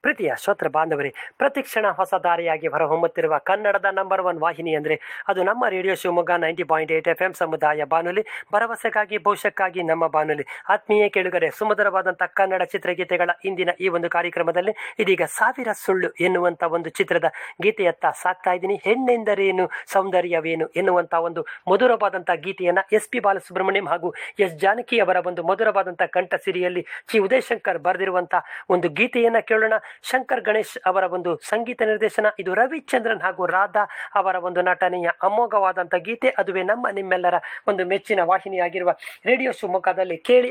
ಪ್ರೀತಿಯ ಶ್ರೋತೃ ಬಾಂಧವರೇ ಪ್ರತಿಕ್ಷಣ ಹೊಸ ದಾರಿಯಾಗಿ ಹೊರಹೊಮ್ಮುತ್ತಿರುವ ಕನ್ನಡದ ನಂಬರ್ ಒನ್ ವಾಹಿನಿ ಅಂದರೆ ಅದು ನಮ್ಮ radio Shivamogga ninety point eight F M ಸಮುದಾಯ ಬಾನುಲಿ ಭರವಸೆಗಾಗಿ ಭವಿಷ್ಯಕ್ಕಾಗಿ ನಮ್ಮ ಬಾನುಲಿ ಆತ್ಮೀಯ ಕೇಳುಗರೆ ಸುಮಧುರವಾದಂಥ ಕನ್ನಡ ಚಿತ್ರಗೀತೆಗಳ ಇಂದಿನ ಈ ಒಂದು ಕಾರ್ಯಕ್ರಮದಲ್ಲಿ ಇದೀಗ ಸಾವಿರ ಸುಳ್ಳು ಎನ್ನುವಂಥ ಒಂದು ಚಿತ್ರದ ಗೀತೆಯತ್ತ ಸಾಕ್ತಾ ಇದ್ದೀನಿ ಹೆಣ್ಣೆಂದರೇನು ಸೌಂದರ್ಯವೇನು ಎನ್ನುವಂಥ ಒಂದು ಮಧುರವಾದಂಥ ಗೀತೆಯನ್ನು ಎಸ್ ಪಿ ಬಾಲಸುಬ್ರಹ್ಮಣ್ಯಂ ಹಾಗೂ ಎಸ್ ಜಾನಕಿ ಅವರ ಒಂದು ಮಧುರವಾದಂಥ ಕಂಠಸಿರಿಯಲ್ಲಿ ಚಿ ಉದಯಶಂಕರ್ ಬರೆದಿರುವಂಥ ಒಂದು ಗೀತೆಯನ್ನು ಕೇಳೋಣ ಶಂಕರ್ ಗಣೇಶ್ ಅವರ ಒಂದು ಸಂಗೀತ ನಿರ್ದೇಶನ ಇದು ರವಿಚಂದ್ರನ್ ಹಾಗೂ ರಾಧಾ ಅವರ ಒಂದು ನಟನೆಯ ಅಮೋಘವಾದಂಥ ಗೀತೆ ಅದುವೇ ನಮ್ಮ ನಿಮ್ಮೆಲ್ಲರ ಒಂದು ಮೆಚ್ಚಿನ ವಾಹಿನಿಯಾಗಿರುವ ರೇಡಿಯೋ ಶಿವಮೊಗ್ಗದಲ್ಲಿ ಕೇಳಿ